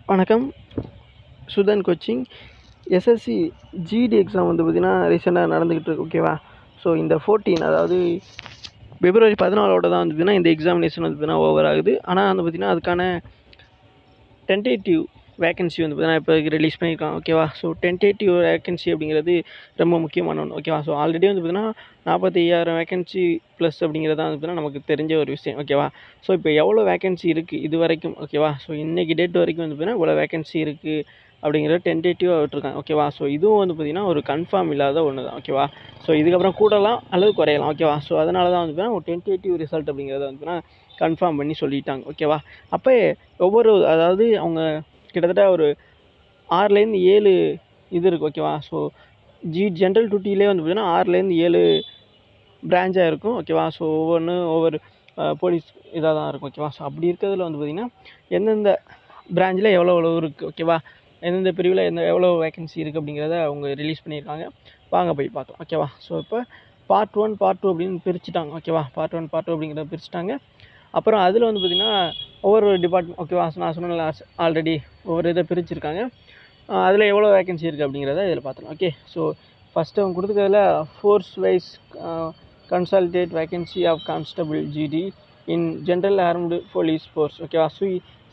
வணக்கம் Sudhan coaching SSC GD exam வந்து பார்த்திங்கன்னா ரீசெண்டாக நடந்துக்கிட்டு இருக்கு ஓகேவா ஸோ இந்த ஃபோர்டீன் அதாவது பிப்ரவரி பதினாலோட தான் வந்து பார்த்திங்கன்னா இந்த எக்ஸாமினேஷன் வந்து பார்த்திங்கன்னா ஓவர் ஆகுது ஆனால் வந்து பார்த்திங்கன்னா அதுக்கான டென்டேட்டிவ் வேகன்சி வந்து பார்த்தீங்கன்னா இப்போ ரிலீஸ் பண்ணியிருக்காங்க ஓகேவா ஸோ டென்டேட்டிவ் வேகன்சி அப்படிங்கிறது ரொம்ப முக்கியமான ஒன்று ஓகேவா ஸோ ஆல்ரெடி வந்து பார்த்தீங்கன்னா நாற்பத்தி ஐயாயிரம் வேகன்சி ப்ளஸ் அப்படிங்கிறது தான் வந்து பார்த்தீங்கன்னா நமக்கு தெரிஞ்ச ஒரு விஷயம் ஓகேவா ஸோ இப்போ எவ்வளோ வேகன்சி இருக்குது இது வரைக்கும் ஓகேவா ஸோ இன்றைக்கி டேட் வரைக்கும் வந்து பார்த்தீங்கன்னா இவ்வளோ வேகன்சி இருக்குது அப்படிங்கிறத டென்டேட்டிவாக விட்டுருக்காங்க ஓகேவா ஸோ இதுவும் வந்து பார்த்திங்கன்னா ஒரு கன்ஃபார்ம் இல்லாத ஒன்று தான் ஓகேவா ஸோ இதுக்கப்புறம் கூடலாம் அல்லது குறையலாம் ஓகேவா ஸோ அதனால தான் வந்து பார்த்தீங்கன்னா ஒரு டென்டேட்டிவ் ரிசல்ட் அப்படிங்கிறத வந்து பார்த்தீங்கன்னா கன்ஃபார்ம் பண்ணி சொல்லிட்டாங்க ஓகேவா அப்போ ஒவ்வொரு அதாவது அவங்க கிட்டத்தட்ட ஒரு ஆறுலேருந்து ஏழு இது இருக்குது ஓகேவா ஸோ ஜி ஜென்ரல் டூட்டிலே வந்து பார்த்திங்கன்னா ஆறுலேருந்து ஏழு பிரான்ச்சாக இருக்கும் ஓகேவா ஸோ ஒவ்வொன்று ஒவ்வொரு போலீஸ் இதாக தான் இருக்கும் ஓகேவா ஸோ அப்படி இருக்கிறதுல வந்து பார்த்திங்கன்னா எந்தெந்த பிரான்ச்சில் எவ்வளோ எவ்வளோ இருக்குது ஓகேவா எந்தெந்த பிரிவில் எந்த எவ்வளோ வேகன்சி இருக்குது அப்படிங்கிறத அவங்க ரிலீஸ் பண்ணியிருக்காங்க வாங்க போய் பார்க்கலாம் ஓகேவா ஸோ இப்போ பார்ட் ஒன் பார்ட் டூ அப்படின்னு பிரிச்சுட்டாங்க ஓகேவா பார்ட் ஒன் பார்ட் டூ அப்படிங்கிறத பிரிச்சுட்டாங்க அப்புறம் அதில் வந்து பார்த்திங்கன்னா ஒவ்வொரு டிபார்ட்மெண்ட் ஓகேவா நான் சொன்னல ஆல்ரெடி ஒவ்வொரு இதை பிரிச்சிருக்காங்க அதில் எவ்வளோ வேகன்சி இருக்குது அப்படிங்கிறத இதில் பார்த்துலாம் ஓகே ஸோ ஃபஸ்ட்டு அவங்க கொடுத்துக்கிறதுல force wise consolidated vacancy of constable GD in general armed police force ஓகேவா சி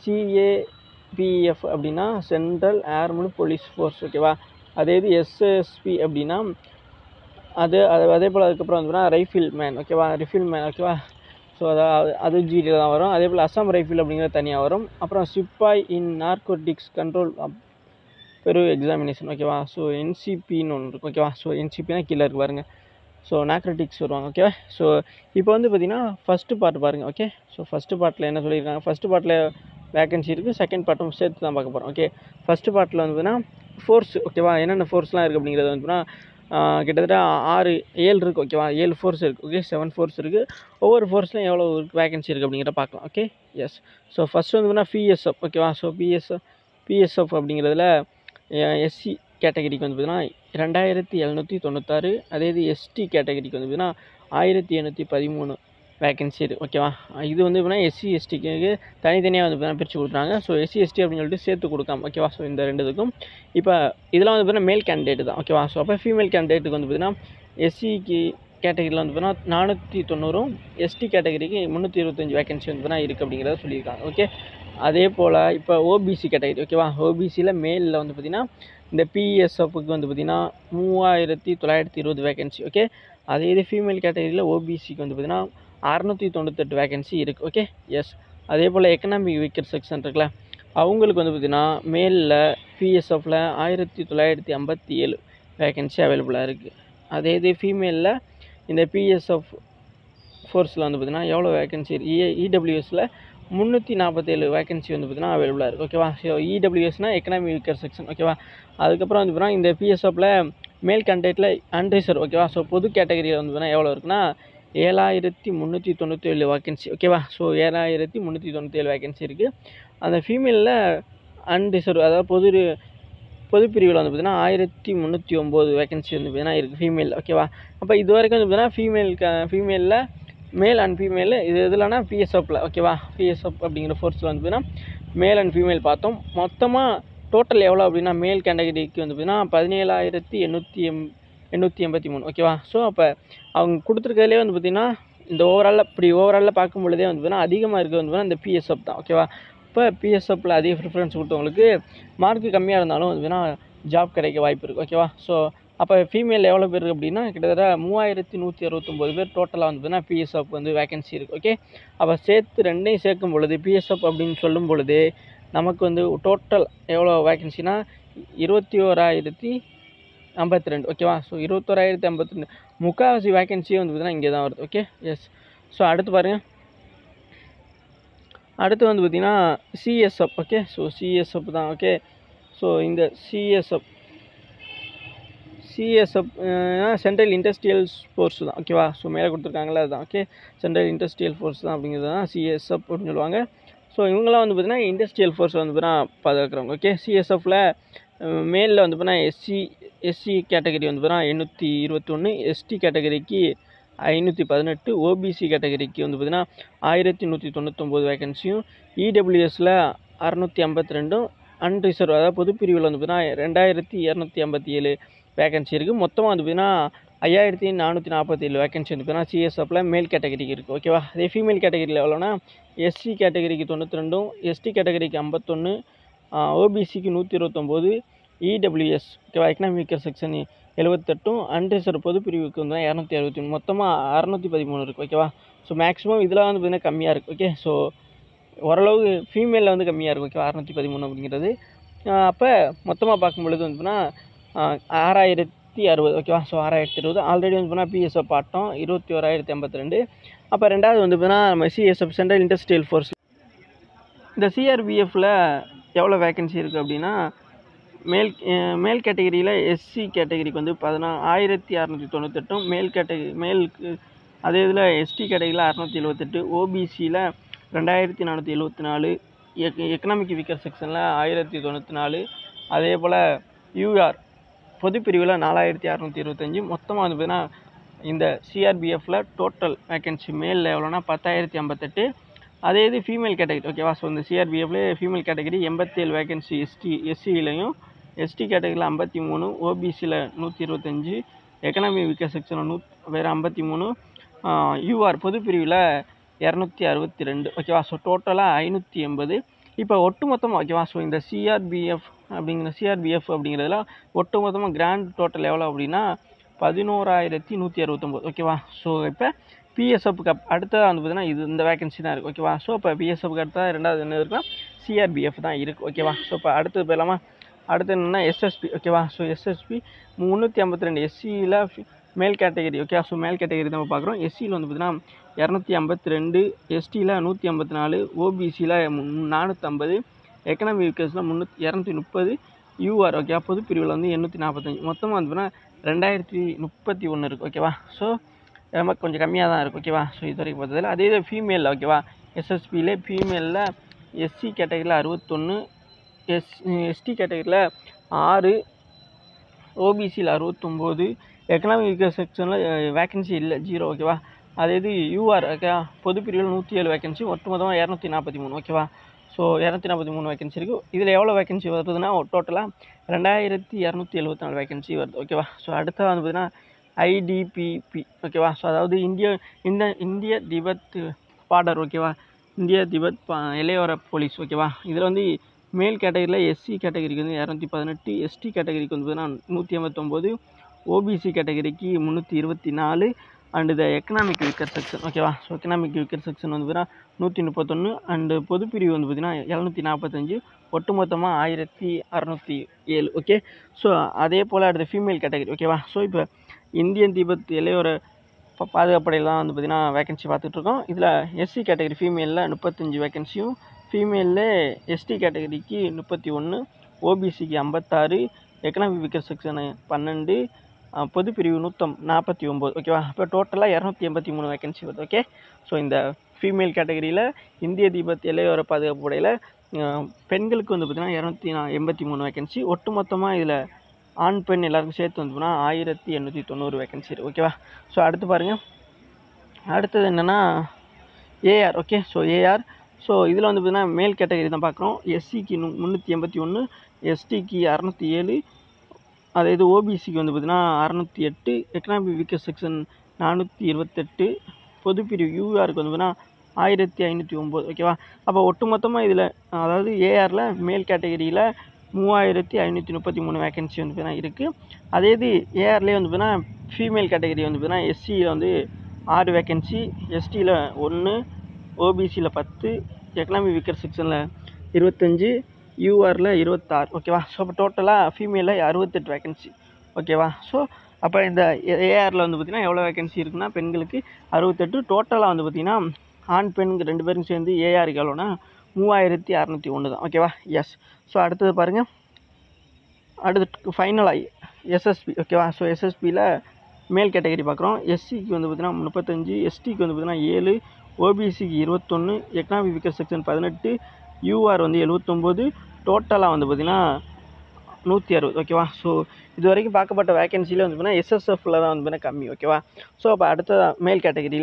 சிஏபிஎஃப் அப்படின்னா சென்ட்ரல் ஆர்ம்டு போலீஸ் ஃபோர்ஸ் ஓகேவா அதே இது எஸ்எஸ்பி அப்படின்னா அது அது அதே போல் அதுக்கப்புறம் வந்து ரைஃபிள் மேன் ஓகேவா ரிஃபில் மேன் ஓகேவா ஸோ அதாவது அது ஜிடியில் தான் வரும் அதே போல் அஸ்ஸாம் ரைஃபிள் அப்படிங்கிறது தனியாக வரும் அப்புறம் சிப்பாய் in narcotics control bureau examination ஓகேவா ஸோ என்சிபின்னு ஒன்று இருக்கும் ஓகேவா ஸோ என்சிபினா கீழே இருக்கு பாருங்கள் ஸோ நாக்ரட்டிக்ஸ் வருவாங்க ஓகேவா ஸோ இப்போ வந்து பார்த்திங்கன்னா ஃபஸ்ட்டு பார்ட் பாருங்கள் ஓகே ஸோ ஃபஸ்ட்டு பார்ட்டில் என்ன சொல்லியிருக்காங்க ஃபஸ்ட்டு பார்ட்டில் வேகன்சி இருக்குது செகண்ட் பார்ட்டும் சேர்த்து தான் பார்க்க போகிறோம் ஓகே ஃபஸ்ட்டு பார்ட்டில் வந்து பார்த்தீங்கன்னா ஃபோர்ஸ் ஓகேவா என்னென்ன ஃபோர்ஸ்லாம் இருக்குது அப்படிங்கிறது வந்து பார்த்தீங்கன்னா கிட்டத்தட்ட ஆறு ஏழு இருக்குது ஓகேவா ஏழு ஃபோர்ஸ் இருக்குது ஓகே செவன் ஃபோர்ஸ் இருக்குது ஒவ்வொரு ஃபோர்ஸ்லையும் எவ்வளோ வேகன்சி இருக்குது அப்படிங்கிறத பார்க்கலாம் ஓகே எஸ் ஸோ ஃபஸ்ட்டு வந்து பார்த்தீங்கன்னா பிஎஸ்எஃப் ஓகேவா ஸோ பிஎஸ்எஃப் பிஎஸ்எஃப் அப்படிங்கிறதுல எஸ்சி கேட்டகரிக்கு வந்து பார்த்தீங்கன்னா ரெண்டாயிரத்தி எழுநூற்றி தொண்ணூத்தாறு அதே இது எஸ்டி கேட்டகரிக்கு வந்து பார்த்தீங்கன்னா ஆயிரத்தி எண்ணூற்றி பதிமூணு வேகன்சி இருக்குது ஓகேவா இது வந்து பார்த்தீங்கன்னா எஸ்சி எஸ்டிக்கு தனித்தனியாக வந்து பார்த்தீங்கன்னா பிரித்து கொடுக்குறாங்க ஸோ எஸ்சி எஸ்டி அப்படின்னு சொல்லிட்டு சேர்த்து கொடுக்காம ஓகேவா ஸோ இந்த ரெண்டு இதுக்கும் இப்போ இதெல்லாம் வந்து பார்த்தீங்கன்னா மேல் கேண்டிடேட் தான் ஓகேவா ஸோ அப்போ ஃபீமேல் கேண்டிடேட்டுக்கு வந்து பார்த்தீங்கன்னா எஸ்சிக்கு கேட்டகரியில் வந்து பார்த்தீங்கன்னா நானூற்றி தொண்ணூறும் எஸ்டி கேட்டகரிக்கு முந்நூற்றி இருபத்தஞ்சி வேகன்சி வந்து பார்த்தீங்கன்னா இருக்குது அப்படிங்கிறத சொல்லியிருக்காங்க ஓகே அதே போல் இப்போ ஓபிசி கேட்டகரி ஓகேவா ஓபிசியில் மேலில் வந்து பார்த்திங்கன்னா இந்த பிஎஸ்எஃப்க்கு வந்து பார்த்திங்கன்னா மூவாயிரத்தி தொள்ளாயிரத்தி இருபது வேகன்சி ஓகே அதே இது ஃபீமேல் கேட்டகரியில் ஓபிசிக்கு வந்து பார்த்திங்கன்னா அறநூற்றி தொண்ணூத்தெட்டு வேகன்சி இருக்குது ஓகே எஸ் அதே போல் எக்கனாமிக் வீக்கர் செக்ஷன் இருக்குல்ல அவங்களுக்கு வந்து பார்த்திங்கன்னா மேலில் பிஎஸ்எஃப்பில் ஆயிரத்தி தொள்ளாயிரத்தி ஐம்பத்தி ஏழு வேகன்சி அவைலபிளாக இருக்குது அதே இது ஃபீமேலில் இந்த பிஎஸ்எஃப் ஃபோர்ஸில் வந்து பார்த்திங்கன்னா எவ்வளோ வேகன்சி இ இடபிள்யூஎஸில் முந்நூற்றி நாற்பத்தேழு வேகன்சி வந்து பார்த்திங்கன்னா அவைலபிளாக இருக்குது ஓகேவா ஸோ இடபிள்யூஎஸ்னால் எக்கனாமி வீக்கர் செக்ஷன் ஓகேவா அதுக்கப்புறம் வந்து பார்த்தீங்கன்னா இந்த பிஎஸ்எஃப்பில் மேல் கண்டேட்டில் அன்ரிசர்வ் ஓகேவா ஸோ பொது கேட்டகரியில் வந்து பார்த்தீங்கன்னா எவ்வளோ இருக்குன்னா ஏழாயிரத்தி முந்நூற்றி தொண்ணூற்றி ஏழு வேகன்சி ஓகேவா ஸோ ஏழாயிரத்தி முந்நூற்றி தொண்ணூற்றி ஏழு வேகன்சி இருக்குது அந்த ஃபீமேலில் அன்ரிசர்வ் அதாவது பொது பொது பிரிவில் வந்து பார்த்திங்கன்னா ஆயிரத்தி முந்நூற்றி ஒம்பது வேகன்சி வந்து பார்த்திங்கன்னா இருக்குது ஃபீமேல் ஓகேவா அப்போ இது வரைக்கும் வந்து பார்த்திங்கன்னா ஃபீமேல் ஃபீமேலில் மேல் அண்ட் ஃபீமேல் இது எதுலனா பிஎஸ்எஃப்பில் ஓகேவா பிஎஸ்எஃப் அப்படிங்கிற ஃபோர்ஸில் வந்து பார்த்திங்கன்னா மேல் அண்ட் ஃபீமேல் பார்த்தோம் மொத்தமாக டோட்டல் எவ்வளோ அப்படின்னா மேல் கேட்டகரிக்கு வந்து பார்த்திங்கன்னா பதினேழாயிரத்தி எண்ணூற்றி எம் எண்ணூற்றி எண்பத்தி மூணு ஓகேவா ஸோ அப்போ அவங்க கொடுத்துருக்கிறதுலே வந்து பார்த்திங்கன்னா இந்த ஓவராலில் இப்படி ஓவராலில் பார்க்கும் பொழுதே வந்து பார்த்திங்கன்னா அதிகமாக இருக்கிறது வந்து பார்த்திங்கன்னா இந்த பிஎஸ்எஃப் தான் ஓகேவா இப்போ பிஎஸ்எஃப்பில் அதிக ப்ரிஃபரன்ஸ் கொடுத்தவங்களுக்கு மார்க்கு கம்மியாக இருந்தாலும் வந்து பார்த்திங்கன்னா ஜாப் கிடைக்க வாய்ப்பு இருக்குது ஓகேவா ஸோ அப்போ ஃபீமேல் எவ்வளோ பேர் இருக்குது அப்படின்னா கிட்டத்தட்ட மூவாயிரத்தி நூற்றி அறுபத்தொம்போது பேர் டோட்டலாக வந்து பார்த்தீங்கன்னா பிஎஸ்எஃப் வந்து வேகன்சி இருக்குது ஓகே அப்போ சேர்த்து ரெண்டையும் சேர்க்கும் பொழுது பிஎஸ்எஃப் அப்படின்னு சொல்லும் பொழுது நமக்கு வந்து டோட்டல் எவ்வளோ வேகன்சினா இருபத்தி ஓராயிரத்தி ஐம்பத்தி ரெண்டு ஓகேவா ஸோ இருபத்தோராயிரத்தி ஐம்பத்தி ரெண்டு முக்கால்வாசி வேகன்சியே வந்து பார்த்தீங்கன்னா இங்கே தான் வருது ஓகே எஸ் ஸோ அடுத்து பாருங்கள் அடுத்து வந்து பார்த்திங்கன்னா சிஎஸ்எஃப் ஓகே ஸோ சிஎஸ்எஃப் தான் ஓகே ஸோ இந்த CSF CSF central industrial force தான் ஓகேவா ஸோ மேலே கொடுத்துருக்காங்களே அதுதான் ஓகே சென்ட்ரல் இண்டஸ்ட்ரியல் ஃபோர்ஸ் தான் அப்படிங்கிறது தான் சிஎஸ்எஃப் அப்படின்னு சொல்லுவாங்க ஸோ இவங்களாம் வந்து பார்த்திங்கன்னா இண்டஸ்ட்ரியல் ஃபோர்ஸ் வந்து பார்த்தீங்கன்னா பாதுகாக்கிறவங்க ஓகே சிஎஸ்எஃப்பில் மேலில் வந்து பார்த்தீங்கன்னா எஸ்சி எஸ்சி கேட்டகரி வந்து பார்த்தீங்கன்னா எண்ணூற்றி இருபத்தொன்று எஸ்டி கேட்டகரிக்கு ஐநூற்றி பதினெட்டு ஓபிசி கேட்டகரிக்கு வந்து பார்த்திங்கன்னா ஆயிரத்தி நூற்றி தொண்ணூத்தொம்பது வேகன்சியும் இடபிள்யூஎஸில் அறநூற்றி ஐம்பத்தி ரெண்டும் அன்ரிசர்வ் அதாவது பொதுப்பிரிவில் வந்து பார்த்தீங்கன்னா ரெண்டாயிரத்தி இரநூத்தி ஐம்பத்தி ஏழு வேகன்சி இருக்குது மொத்தமாக வந்து பார்த்தீங்கன்னா ஐயாயிரத்தி நானூற்றி நாற்பத்தி ஏழு வேகன்சி வந்து பார்த்தீங்கன்னா சிஎஸ்எஃப்பில் மேல் கேட்டகரிக்கு இருக்குது ஓகேவா அதே ஃபீமேல் கேட்டகரியில் எவ்வளோனா எஸ்சி கேட்டகரிக்கு தொண்ணூற்றி ரெண்டும் எஸ்டி கேட்டகரிக்கு ஐம்பத்தொன்று ஓபிசிக்கு நூற்றி இருபத்தொம்போது இடபிள்யூஎஸ் ஓகேவா எக்கனாமிக்கல் செக்ஷன் எழுபத்தெட்டும் அன்ரிசர்வ் பொது பிரிவுக்கு வந்து இரநூத்தி அறுபத்தி மூணு மொத்தமாக அறநூற்றி பதிமூணு இருக்குது ஓகேவா ஸோ மேக்ஸிமம் இதில் வந்து பார்த்தீங்கன்னா கம்மியாக இருக்குது ஓகே ஸோ ஓரளவு ஃபீமேலில் வந்து கம்மியாக இருக்கும் ஓகேவா அறநூற்றி பதிமூணு அப்படிங்கிறது அப்போ மொத்தமாக பார்க்கும் பொழுது வந்து பார்த்தீங்கன்னா ஆறாயிரத்தி அறுபது ஓகேவா ஸோ ஆறாயிரத்தி இருபது ஆல்ரெடி வந்து பார்த்தீங்கன்னா பிஎஸ்எஃப் பாட்டோம் இருபத்தி ஓராயிரத்தி ஐம்பத்தி ரெண்டு அப்போ ரெண்டாவது வந்து பார்த்தீங்கன்னா நம்ம சிஎஸ்எஃப் சென்ட்ரல் இண்டஸ்ட்ரியல் ஃபோர்ஸ் இந்த சிஆர்பிஎஃப்பில் எவ்வளோ வேகன்சி இருக்குது அப்படின்னா மேல் அஹ் மேல் கேட்டகரியில் எஸ்சி கேட்டகரிக்கு வந்து பதினா ஆயிரத்தி அறநூற்றி தொண்ணூத்தெட்டும் மேல் கேட்டகரி மேலுக்கு அதே இதில் எஸ்டி கேட்டகரியில் அறநூற்றி எழுபத்தெட்டு ஓபிசியில் ரெண்டாயிரத்தி நானூற்றி எழுபத்தி நாலு எக் எக்கனாமிக் வீக்கர் செக்ஷனில் ஆயிரத்தி தொண்ணூற்றி நாலு அதே போல் யூஆர் பொதுப்பிரிவில் நாலாயிரத்தி அறநூற்றி இருபத்தஞ்சி மொத்தமாக வந்து பார்த்தீங்கன்னா இந்த சிஆர்பிஎஃப்பில் டோட்டல் வேகன்சி மேலில் எவ்வளோனா பத்தாயிரத்தி ஐம்பத்தெட்டு அதே இது ஃபீமேல் கேட்டகரி ஓகேவா ஸோ இந்த சிஆர்பிஎஃப்லேயே ஃபீமேல் கேட்டகரி எண்பத்தேழு வேகன்சி எஸ்டி எஸ்சிலையும் எஸ்டி கேட்டகரியில் ஐம்பத்தி மூணு ஓபிசியில் நூற்றி இருபத்தஞ்சி எக்கனாமி வீக்கர் செக்ஷனில் நூ வேறு ஐம்பத்தி மூணு யூஆர் பொதுப்பிரிவில் இரநூத்தி அறுபத்தி ரெண்டு ஓகேவா ஸோ டோட்டலாக ஐநூற்றி எண்பது இப்போ ஒட்டு மொத்தமாக ஓகேவா ஸோ இந்த சிஆர்பிஎஃப் அப்படிங்கிற சிஆர்பிஎஃப் அப்படிங்கிறதுல ஒட்டு மொத்தமாக கிராண்ட் டோட்டல் எவ்வளோ அப்படின்னா பதினோராயிரத்தி நூற்றி அறுபத்தொம்போது ஓகேவா ஸோ இப்போ பிஎஸ்எஃப்க்கு அப் அடுத்ததாக வந்து பார்த்தீங்கன்னா இது இந்த வேகன்சி தான் இருக்குது ஓகேவா ஸோ இப்போ பிஎஸ்எஃப்க்கு அடுத்ததாக ரெண்டாவது என்ன இருக்குன்னா சிஆர்பிஎஃப் தான் இருக்குது ஓகேவா ஸோ இப்போ அடுத்தது போயிடலாமா அடுத்து என்னென்னா எஸ்எஸ்பி ஓகேவா ஸோ எஸ்எஸ்பி முந்நூற்றி ஐம்பத்தி ரெண்டு எஸ்சியில் மேல் கேட்டகரி ஓகே ஸோ மேல் கேட்டகரி நம்ம பார்க்குறோம் எஸ்சியில் வந்து பார்த்தீங்கன்னா இரநூத்தி ஐம்பத்தி ரெண்டு எஸ்டியில் நூற்றி ஐம்பத்தி நாலு ஓபிசியில் நானூற்றம்பது எக்கனாமி வீக்கர்ஸில் முந்நூற்றி இரநூத்தி முப்பது யூஆர் ஓகேவா பொது பிரிவில் வந்து எண்ணூற்றி நாற்பத்தஞ்சு மொத்தமாக வந்து பார்த்தீங்கன்னா ரெண்டாயிரத்தி முப்பத்தி ஒன்று இருக்குது ஓகேவா ஸோ ரொம்ப கொஞ்சம் கம்மியாக தான் இருக்குது ஓகேவா ஸோ இது வரைக்கும் பார்த்ததில் அதே இது ஃபீமேலில் ஓகேவா எஸ்எஸ்பியில் ஃபீமேலில் எஸ்சி கேட்டகரியில் அறுபத்தொன்று எஸ் எஸ்டி கேட்டகரியில் ஆறு ஓபிசியில் அறுபத்தொம்போது எக்கனாமிக் செக்ஷனில் வேக்கன்சி இல்லை ஜீரோ ஓகேவா அதே இது யூஆர் ஓகேவா பொதுப்பிரிவில் நூற்றி ஏழு வேக்கன்சி ஒட்டு மொத்தமாக இரநூத்தி நாற்பத்தி மூணு ஓகேவா ஸோ இரநூத்தி நாற்பத்தி மூணு வேக்கன்சி இருக்குது இதில் எவ்வளோ வேக்கன்சி வருதுன்னா டோட்டலாக ரெண்டாயிரத்தி இரநூத்தி எழுபத்தி நாலு வேக்கன்சி வருது ஓகேவா ஸோ அடுத்த வந்து பார்த்தீங்கன்னா ஐடிபிபி ஓகேவா ஸோ அதாவது இந்திய இந்த இந்திய திபெத் பார்டர் ஓகேவா இந்திய திபெத் பா இளையோர போலீஸ் ஓகேவா இதில் வந்து மேல் கேட்டகரியில் எஸ்சி கேட்டகரிக்கு வந்து இரநூத்தி பதினெட்டு எஸ்டி கேட்டகரிக்கு வந்து பார்த்தீங்கன்னா நூற்றி ஐம்பத்தொம்போது ஓபிசி கேட்டகரிக்கு முந்நூற்றி இருபத்தி நாலு அண்ட் இந்த எக்கனாமிக் வீக்கர் செக்ஷன் ஓகேவா ஸோ எக்கனாமிக் வீக்கர் செக்ஷன் வந்து பார்த்தீங்கன்னா நூற்றி முப்பத்தொன்று அண்டு பொதுப்பிரிவு வந்து பார்த்தீங்கன்னா எழுநூற்றி நாற்பத்தஞ்சு ஒட்டுமொத்தமாக ஆயிரத்தி அறநூற்றி ஏழு ஓகே ஸோ அதே போல் அடுத்த ஃபீமேல் கேட்டகரி ஓகேவா ஸோ இப்போ இந்தியன் திபெத் இளையோர பா பாதுகாப்படையில் தான் வந்து பார்த்திங்கன்னா வேகன்சி பார்த்துட்ருக்கோம் இதில் எஸ்சி கேட்டகரி ஃபீமேலில் முப்பத்தஞ்சு வேகன்சியும் ஃபீமேலில் எஸ்டி கேட்டகரிக்கு முப்பத்தி ஒன்று ஓபிசிக்கு ஐம்பத்தாறு எக்கனாமிக் வீக்கர் செக்ஷனு பன்னெண்டு பொதுப்பிரிவு நூற்றம் நாற்பத்தி ஒம்பது ஓகேவா இப்போ டோட்டலாக இரநூத்தி எண்பத்தி மூணு வேகன்சி வருது ஓகே ஸோ இந்த ஃபீமேல் கேட்டகரியில் இந்திய தீபத் இளையோர பாதுகாப்பு உடையில் பெண்களுக்கு வந்து பார்த்திங்கன்னா இரநூத்தி எண்பத்தி மூணு வேகன்சி ஒட்டுமொத்தமாக இதில் ஆண் பெண் எல்லாருக்கும் சேர்த்து வந்து போனால் ஆயிரத்தி எண்ணூற்றி தொண்ணூறு வேகன்சி இருக்குது ஓகேவா ஸோ அடுத்து பாருங்கள் அடுத்தது என்னென்னா AR okay so AR so இதில் வந்து பார்த்தீங்கன்னா மேல் கேட்டகரி தான் பார்க்குறோம் எஸ்சிக்கு நு முந்நூற்றி எண்பத்தி ஒன்று எஸ்டிக்கு அறநூற்றி ஏழு அதே இது ஓபிசிக்கு வந்து பார்த்தீங்கன்னா அறநூற்றி எட்டு எக்கனாமிக் வீக்கர் செக்ஷன் நானூற்றி இருபத்தெட்டு பொதுப்பிரிவு யூஆருக்கு வந்து பார்த்தீங்கன்னா ஆயிரத்தி ஐநூற்றி ஒம்பது ஓகேவா அப்போ ஒட்டுமொத்தமாக இதில் அதாவது ஏஆரில் மேல் கேட்டகரியில் மூவாயிரத்தி ஐநூற்றி முப்பத்தி மூணு வேகன்சி வந்து பார்த்தீங்கன்னா இருக்குது அதே இது ஏஆர்லேயே வந்து பார்த்தீங்கன்னா ஃபீமேல் கேட்டகரி வந்து பார்த்தீங்கன்னா எஸ்சியில் வந்து ஆறு வேகன்சி எஸ்டியில் ஒன்று ஓபிசியில் பத்து எக்கனாமிக் வீக்கர் செக்ஷனில் இருபத்தஞ்சி யூஆரில் இருபத்தாறு ஓகேவா ஸோ அப்போ டோட்டலாக ஃபீமேலில் அறுபத்தெட்டு வேகன்சி ஓகேவா ஸோ அப்போ இந்த ஏஆரில் வந்து பார்த்திங்கன்னா எவ்வளோ வேகன்சி இருக்குன்னா பெண்களுக்கு அறுபத்தெட்டு டோட்டலாக வந்து பார்த்திங்கன்னா ஆண் பெண் ரெண்டு பேரும் சேர்ந்து ஏஆருக்கு எவ்வளோனா மூவாயிரத்தி அறநூற்றி ஒன்று தான் ஓகேவா எஸ் ஸோ அடுத்தது பாருங்கள் அடுத்து ஃபைனலாக எஸ்எஸ்பி ஓகேவா ஸோ எஸ்எஸ்பியில் மேல் கேட்டகரி பார்க்குறோம் எஸ்சிக்கு வந்து பார்த்திங்கன்னா முப்பத்தஞ்சு எஸ்டிக்கு வந்து பார்த்திங்கன்னா ஏழு ஓபிசிக்கு இருபத்தொன்று எக்கனாமிக் வீக்கர் செக்ஷன் பதினெட்டு யூஆர் வந்து எழுவத்தொம்போது டோட்டலாக வந்து பார்த்திங்கன்னா நூற்றி அறுபது ஓகேவா ஸோ இது வரைக்கும் பார்க்கப்பட்ட வேகன்சியில் வந்து பார்த்தீங்கன்னா எஸ்எஸ்எஃப்பில் தான் வந்து பார்த்தீங்கன்னா கம்மி ஓகேவா ஸோ அப்போ அடுத்த மேல் கேட்டகரியில்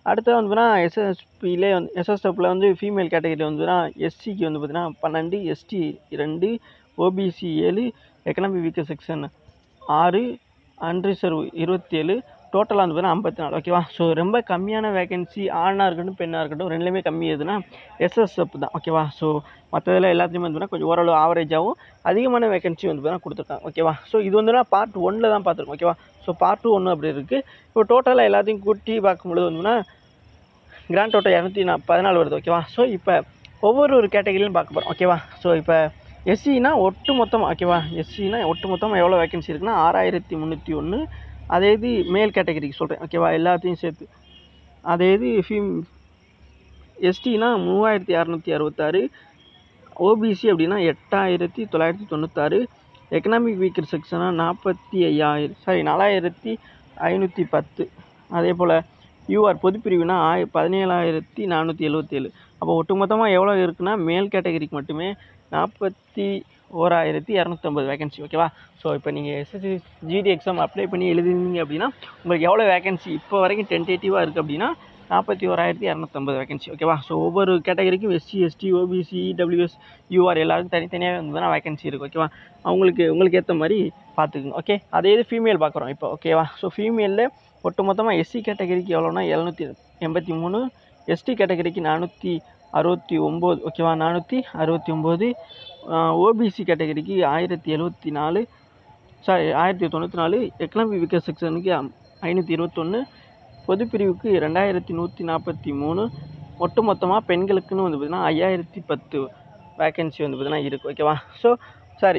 அடுத்தது வந்து பார்த்தீங்கன்னா எஸ்எஸ்பிலே வந்து எஸ்எஸ்எஃப்பில் வந்து ஃபீமேல் கேட்டகரி வந்து பார்த்தீங்கன்னா எஸ்சிக்கு வந்து பார்த்தீங்கன்னா பன்னெண்டு எஸ்டி ரெண்டு ஓபிசி ஏழு எக்கனாமி வீக்கர் செக்ஷன் ஆறு அன்ரிசர்வ் இருபத்தேழு டோட்டலாக வந்து பார்த்தீங்கன்னா ஐம்பத்தி நாலு ஓகேவா ஸோ ரொம்ப கம்மியான வேகன்சி ஆணாக இருக்கட்டும் பெண்ணாக இருக்கட்டும் ரெண்டுலேயுமே கம்மி எதுனா எஸ்எஸ்எஃப் தான் ஓகேவா ஸோ மற்றதில் எல்லாத்துலேயுமே வந்து பார்த்தீங்கன்னா கொஞ்சம் ஓரளவு ஆவரேஜாகவும் அதிகமான வேகன்சி வந்து பார்த்தீங்கன்னா கொடுத்துருக்காங்க ஓகேவா ஸோ இது வந்து நான் பார்ட் ஒன்னில் தான் பார்த்துருக்கோம் ஓகேவா ஸோ பார்ட் டூ ஒன்று அப்படி இருக்குது இப்போ டோட்டலாக எல்லாத்தையும் கூட்டி பார்க்கும்பொழுது வந்துன்னா கிராண்ட் டோட்டல் இரநூத்தி நா பதினாலு வருது ஓகேவா ஸோ இப்போ ஒவ்வொரு ஒரு கேட்டகரியிலும் பார்க்க போகிறோம் ஓகேவா ஸோ இப்போ எஸ்சினா ஒட்டு மொத்தமாக ஓகேவா எஸ்சினா ஒட்டு மொத்தமாக எவ்வளோ வேகன்சி இருக்குன்னா ஆறாயிரத்தி முந்நூற்றி ஒன்று அதே இது மேல் கேட்டகரிக்கு சொல்கிறேன் ஓகேவா எல்லாத்தையும் சேர்த்து அதே இது ஃபீம் எஸ்டினா மூவாயிரத்தி அறநூற்றி அறுபத்தாறு ஓபிசி அப்படின்னா எட்டாயிரத்தி தொள்ளாயிரத்தி தொண்ணூத்தாறு எக்கனாமிக் வீக்கர் செக்ஷனாக நாற்பத்தி ஐயாயிரம் சாரி நாலாயிரத்தி ஐநூற்றி பத்து அதே போல் யூஆர் பொதுப்பிரிவுனா ஆய பதினேழாயிரத்தி நானூற்றி எழுபத்தேழு அப்போ ஒட்டுமொத்தமாக எவ்வளோ இருக்குன்னா மேல் கேட்டகரிக்கு மட்டுமே நாற்பத்தி ஓராயிரத்தி இரநூத்தம்பது வேகன்சி ஓகேவா ஸோ இப்போ நீங்கள் எஸ்எஸ்சி ஜிடி எக்ஸாம் அப்ளை பண்ணி எழுதிருந்தீங்க அப்படின்னா உங்களுக்கு எவ்வளோ வேகன்சி இப்போ வரைக்கும் டென்டேட்டிவாக இருக்குது அப்படின்னா நாற்பத்தி ஓராயிரத்தி இரநூத்தம்பது வேகன்சி ஓகேவா ஸோ ஒவ்வொரு கேட்டகரிக்கும் SC ST OBC WS UR எல்லாருக்கும் தனித்தனியாக வந்து தான் வேகன்சி இருக்குது ஓகேவா அவங்களுக்கு உங்களுக்கு ஏற்ற மாதிரி பார்த்துக்குங்க ஓகே அதே இது ஃபீமேல் பார்க்குறோம் இப்போ ஓகேவா ஸோ ஃபீமேலில் ஒட்டு மொத்தமாக எஸ்சி கேட்டகரிக்கு எவ்வளோனா எழுநூற்றி எண்பத்தி மூணு எஸ்டி கேட்டகரிக்கு நானூற்றி அறுபத்தி ஒம்பது ஓகேவா நானூற்றி அறுபத்தி ஒம்பது ஓபிசி கேட்டகரிக்கு ஆயிரத்தி எழுபத்தி நாலு சாரி ஆயிரத்தி தொண்ணூற்றி நாலு எக்கனாமிக் வீக்கர் செக்ஷனுக்கு ஐநூற்றி இருபத்தொன்று பொதுப்பிரிவுக்கு ரெண்டாயிரத்தி நூற்றி நாற்பத்தி மூணு ஒட்டு மொத்தமாக பெண்களுக்குன்னு வந்து பார்த்திங்கன்னா ஐயாயிரத்தி பத்து வேக்கன்சி வந்து பார்த்திங்கன்னா இருக்குது ஓகேவா ஸோ சாரி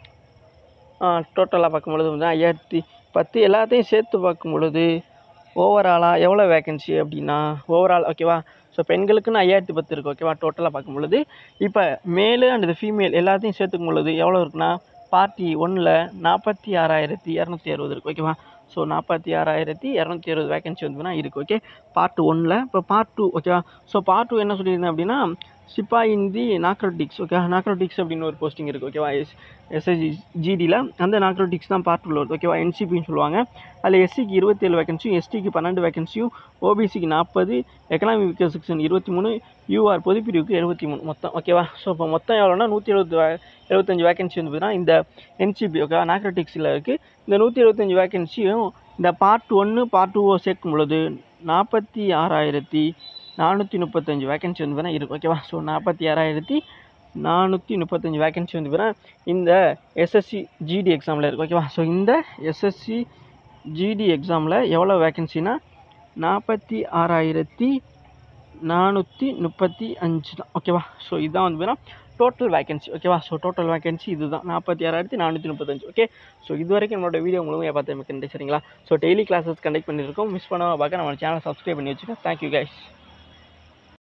டோட்டலாக பார்க்கும்பொழுது வந்து ஐயாயிரத்தி பத்து எல்லாத்தையும் சேர்த்து பார்க்கும் பொழுது ஓவராலாக எவ்வளோ வேக்கன்சி அப்படின்னா ஓவரால் ஓகேவா ஸோ பெண்களுக்குன்னு ஐயாயிரத்தி பத்து இருக்குது ஓகேவா டோட்டலாக பார்க்கும் பொழுது இப்போ மேலு அண்ட் ஃபீமேல் எல்லாத்தையும் சேர்த்துக்கும் பொழுது எவ்வளோ இருக்குன்னா பார்ட்டி ஒன்றில் நாற்பத்தி ஆறாயிரத்தி இரநூத்தி அறுபது இருக்குது ஓகேவா ஸோ நாற்பத்தி ஆறாயிரத்தி இரநூத்தி அறுபது வேகன்சி வந்து இருக்குது ஓகே பார்ட் ஒன்னில் இப்போ பார்ட் டூ ஓகேவா ஸோ பார்ட் டூ என்ன சொல்லியிருந்தேன் அப்படின்னா சிப்பாய் இந்தி நாக்ரோட்டிக்ஸ் ஓகே நாக்ரோட்டிக்ஸ் அப்படின்னு ஒரு போஸ்டிங் இருக்குது ஓகேவா எஸ் எஸ்எஸ்ஜி ஜிடியில் அந்த நாக்ரோட்டிக்ஸ் தான் பார்ட் டூவில் வருது ஓகேவா என்சிபின்னு சொல்லுவாங்க அதில் எஸ்சிக்கு இருபத்தேழு வேகன்சியும் எஸ்டிக்கு பன்னெண்டு வேகன்சியும் ஓபிசிக்கு நாற்பது எக்கனாமிக் வீக்கர் செக்ஷன் இருபத்தி மூணு யூஆர் பொதுப்பிரிவுக்கு எழுபத்தி மூணு மொத்தம் ஓகேவா ஸோ இப்போ மொத்தம் எவ்வளோனா நூற்றி எழுபது எழுபத்தஞ்சு வேகன்சி வந்து பார்த்தீங்கன்னா இந்த என்சிபி ஓகேவா நாக்ரோட்டிக்ஸில் இருக்குது இந்த நூற்றி எழுபத்தஞ்சு வேகன்சியும் இந்த பார்ட் ஒன்று பார்ட் டூவோ சேர்க்கும் பொழுது நாற்பத்தி ஆறாயிரத்தி நானூற்றி முப்பத்தஞ்சு வேகன்சி வந்து வேணால் இருக்கும் ஓகேவா ஸோ நாற்பத்தி ஆறாயிரத்தி நானூற்றி முப்பத்தஞ்சு வேகன்சி வந்து வேணால் இந்த எஸ்எஸ்சி ஜிடி எக்ஸாமில் இருக்குது ஓகேவா ஸோ இந்த எஸ்எஸ்சி ஜிடி எக்ஸாமில் எவ்வளோ வேகன்சினா நாற்பத்தி ஆறாயிரத்தி நானூற்றி முப்பத்தி அஞ்சு தான் ஓகேவா ஸோ இதுதான் வந்து வேணால் டோட்டல் வேகன்சி ஓகேவா ஸோ டோட்டல் வேகன்சி இது தான் நாற்பத்தி ஆறாயிரத்தி நானூற்றி முப்பத்தஞ்சு ஓகே ஸோ இது வரைக்கும் நம்மளோட வீடியோ முழுமையாக பார்த்து மிக்க நன்றி சரிங்களா ஸோ டெய்லி கிளாஸஸ் கண்டக்ட் பண்ணியிருக்கோம் மிஸ் பண்ணாமல் பார்க்க நம்ம சேனலை சப்ஸ்கிரைப் பண்ணி வச்சுக்கோங்க தேங்க்யூ கைஸ்